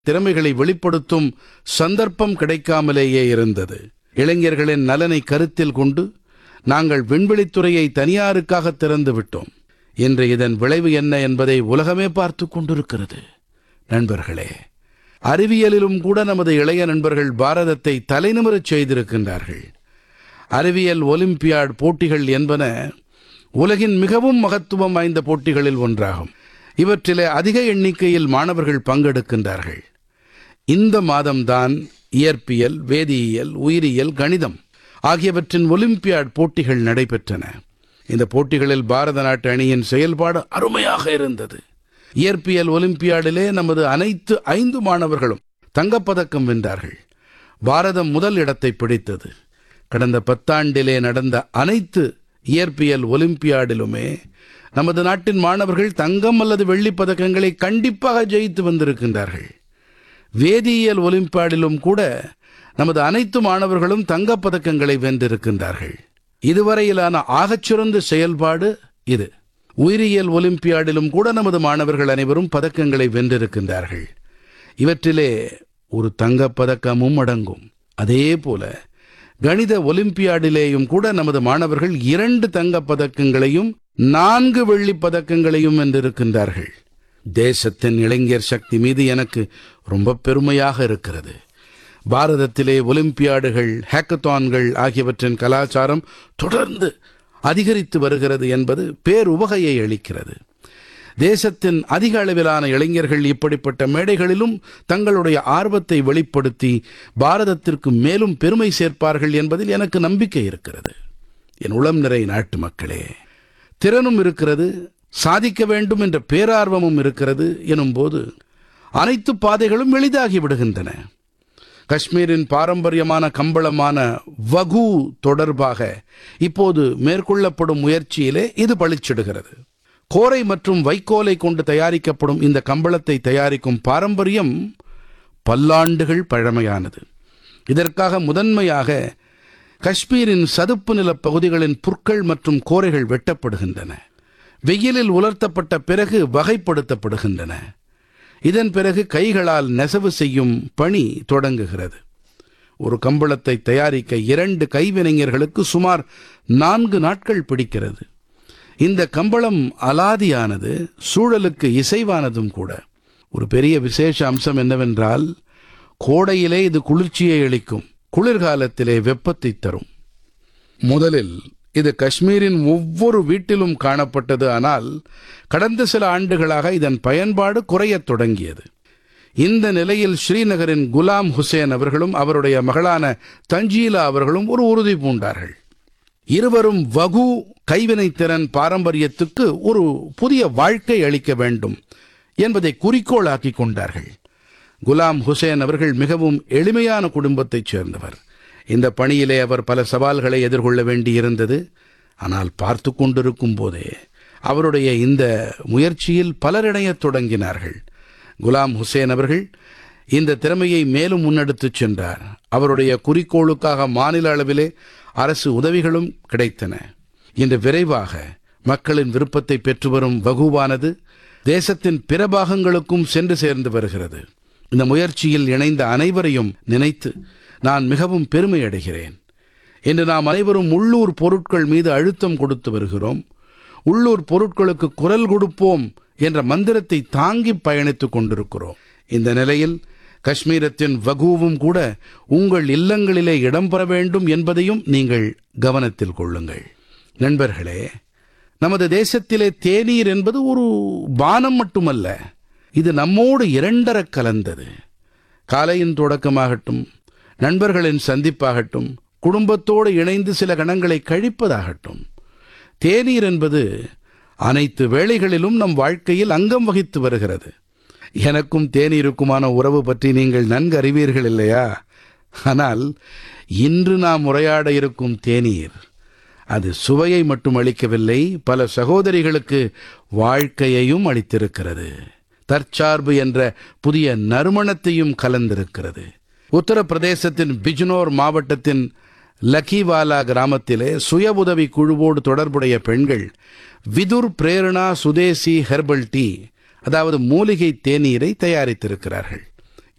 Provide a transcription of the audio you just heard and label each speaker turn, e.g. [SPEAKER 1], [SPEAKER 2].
[SPEAKER 1] திறமைகளை வெளிப்படுத்தும் சந்தர்ப்பம் கிடைக்காமலேயே இருந்தது இளைஞர்களின் நலனை கருத்தில் கொண்டு நாங்கள் விண்வெளித்துறையை தனியாருக்காக திறந்து விட்டோம் இன்று இதன் விளைவு என்ன என்பதை உலகமே பார்த்து கொண்டிருக்கிறது நண்பர்களே அறிவியலிலும் கூட நமது இளைய நண்பர்கள் பாரதத்தை தலைநிமிரச் செய்திருக்கின்றார்கள் அறிவியல் ஒலிம்பியாட் போட்டிகள் என்பன உலகின் மிகவும் மகத்துவம் வாய்ந்த போட்டிகளில் ஒன்றாகும் இவற்றிலே அதிக எண்ணிக்கையில் மாணவர்கள் பங்கெடுக்கின்றார்கள் இந்த மாதம்தான் இயற்பியல் வேதியியல் உயிரியல் கணிதம் ஆகியவற்றின் ஒலிம்பியாட் போட்டிகள் நடைபெற்றன இந்த போட்டிகளில் பாரத நாட்டு அணியின் செயல்பாடு அருமையாக இருந்தது இயற்பியல் ஒலிம்பியாடிலே நமது அனைத்து ஐந்து மாணவர்களும் தங்கப்பதக்கம் வென்றார்கள் பாரதம் முதல் இடத்தை பிடித்தது கடந்த பத்தாண்டிலே நடந்த அனைத்து இயற்பியல் ஒலிம்பியாடிலுமே நமது நாட்டின் மாணவர்கள் தங்கம் அல்லது வெள்ளிப் பதக்கங்களை கண்டிப்பாக ஜெயித்து வந்திருக்கின்றார்கள் வேதியியல் ஒலிம்பியாடிலும் கூட நமது அனைத்து மாணவர்களும் தங்கப் பதக்கங்களை வென்றிருக்கின்றார்கள் இதுவரையிலான ஆகச்சிறந்த செயல்பாடு இது உயிரியல் ஒலிம்பியாடிலும் கூட நமது மாணவர்கள் அனைவரும் பதக்கங்களை வென்றிருக்கின்றார்கள் இவற்றிலே ஒரு தங்கப் பதக்கமும் அடங்கும் அதே போல கணித ஒலிம்பியாடிலேயும் கூட நமது மாணவர்கள் இரண்டு தங்கப் பதக்கங்களையும் நான்கு வெள்ளிப் பதக்கங்களையும் வென்றிருக்கின்றார்கள் தேசத்தின் இளைஞர் சக்தி மீது எனக்கு ரொம்ப பெருமையாக இருக்கிறது பாரதத்திலே ஒலிம்பியாடுகள் ஹேக்கத்தான்கள் ஆகியவற்றின் கலாச்சாரம் தொடர்ந்து அதிகரித்து வருகிறது என்பது பேருவகையை அளிக்கிறது தேசத்தின் அதிக அளவிலான இளைஞர்கள் இப்படிப்பட்ட மேடைகளிலும் தங்களுடைய ஆர்வத்தை வெளிப்படுத்தி பாரதத்திற்கு மேலும் பெருமை சேர்ப்பார்கள் என்பதில் எனக்கு நம்பிக்கை இருக்கிறது என் உளம் நிறை நாட்டு மக்களே திறனும் இருக்கிறது சாதிக்க வேண்டும் என்ற பேரார்வமும் இருக்கிறது எனும்போது அனைத்து பாதைகளும் எளிதாகி விடுகின்றன காஷ்மீரின் பாரம்பரியமான கம்பளமான வகு தொடர்பாக இப்போது மேற்கொள்ளப்படும் முயற்சியிலே இது பளிச்சிடுகிறது கோரை மற்றும் வைக்கோலை கொண்டு தயாரிக்கப்படும் இந்த கம்பளத்தை தயாரிக்கும் பாரம்பரியம் பல்லாண்டுகள் பழமையானது இதற்காக முதன்மையாக காஷ்மீரின் சதுப்பு நிலப் பகுதிகளின் புற்கள் மற்றும் கோரைகள் வெட்டப்படுகின்றன வெயிலில் உலர்த்தப்பட்ட பிறகு வகைப்படுத்தப்படுகின்றன இதன் பிறகு கைகளால் நெசவு செய்யும் பணி தொடங்குகிறது ஒரு கம்பளத்தை தயாரிக்க இரண்டு கைவினைஞர்களுக்கு சுமார் நான்கு நாட்கள் பிடிக்கிறது இந்த கம்பளம் அலாதியானது சூழலுக்கு இசைவானதும் கூட ஒரு பெரிய விசேஷ அம்சம் என்னவென்றால் கோடையிலே இது குளிர்ச்சியை அளிக்கும் குளிர்காலத்திலே வெப்பத்தை தரும் முதலில் இது காஷ்மீரின் ஒவ்வொரு வீட்டிலும் காணப்பட்டது ஆனால் கடந்த சில ஆண்டுகளாக இதன் பயன்பாடு குறையத் தொடங்கியது இந்த நிலையில் ஸ்ரீநகரின் குலாம் ஹுசேன் அவர்களும் அவருடைய மகளான தஞ்சீலா அவர்களும் ஒரு உறுதி பூண்டார்கள் இருவரும் வகு கைவினைத்திறன் பாரம்பரியத்துக்கு ஒரு புதிய வாழ்க்கை அளிக்க வேண்டும் என்பதை குறிக்கோளாக்கிக் கொண்டார்கள் குலாம் ஹுசேன் அவர்கள் மிகவும் எளிமையான குடும்பத்தைச் சேர்ந்தவர் இந்த பணியிலே அவர் பல சவால்களை எதிர்கொள்ள வேண்டியிருந்தது ஆனால் பார்த்து கொண்டிருக்கும் போதே அவருடைய இந்த முயற்சியில் பலரிடையத் தொடங்கினார்கள் குலாம் ஹுசேன் அவர்கள் இந்த திறமையை மேலும் முன்னெடுத்துச் சென்றார் அவருடைய குறிக்கோளுக்காக மாநில அளவிலே அரசு உதவிகளும் கிடைத்தன இன்று விரைவாக மக்களின் விருப்பத்தை பெற்று வரும் வகுவானது தேசத்தின் பிற பாகங்களுக்கும் சென்று சேர்ந்து வருகிறது இந்த முயற்சியில் இணைந்த அனைவரையும் நினைத்து நான் மிகவும் பெருமை அடைகிறேன் இன்று நாம் அனைவரும் உள்ளூர் பொருட்கள் மீது அழுத்தம் கொடுத்து வருகிறோம் உள்ளூர் பொருட்களுக்கு குரல் கொடுப்போம் என்ற மந்திரத்தை தாங்கி பயணித்துக் கொண்டிருக்கிறோம் இந்த நிலையில் காஷ்மீரத்தின் வகுவும் கூட உங்கள் இல்லங்களிலே இடம்பெற வேண்டும் என்பதையும் நீங்கள் கவனத்தில் கொள்ளுங்கள் நண்பர்களே நமது தேசத்திலே தேநீர் என்பது ஒரு பானம் மட்டுமல்ல இது நம்மோடு இரண்டரக் கலந்தது காலையின் தொடக்கமாகட்டும் நண்பர்களின் சந்திப்பாகட்டும் குடும்பத்தோடு இணைந்து சில கணங்களை கழிப்பதாகட்டும் தேநீர் என்பது அனைத்து வேளைகளிலும் நம் வாழ்க்கையில் அங்கம் வகித்து வருகிறது எனக்கும் தேநீருக்குமான உறவு பற்றி நீங்கள் நன்கு அறிவீர்கள் இல்லையா ஆனால் இன்று நாம் உரையாட இருக்கும் தேநீர் அது சுவையை மட்டும் அளிக்கவில்லை பல சகோதரிகளுக்கு வாழ்க்கையையும் அளித்திருக்கிறது தற்சார்பு என்ற புதிய நறுமணத்தையும் கலந்திருக்கிறது உத்தரப்பிரதேசத்தின் பிஜ்னோர் மாவட்டத்தின் லக்கிவாலா கிராமத்திலே சுய உதவி குழுவோடு தொடர்புடைய பெண்கள் விதுர் பிரேரணா சுதேசி ஹெர்பல் டீ அதாவது மூலிகை தேநீரை தயாரித்திருக்கிறார்கள்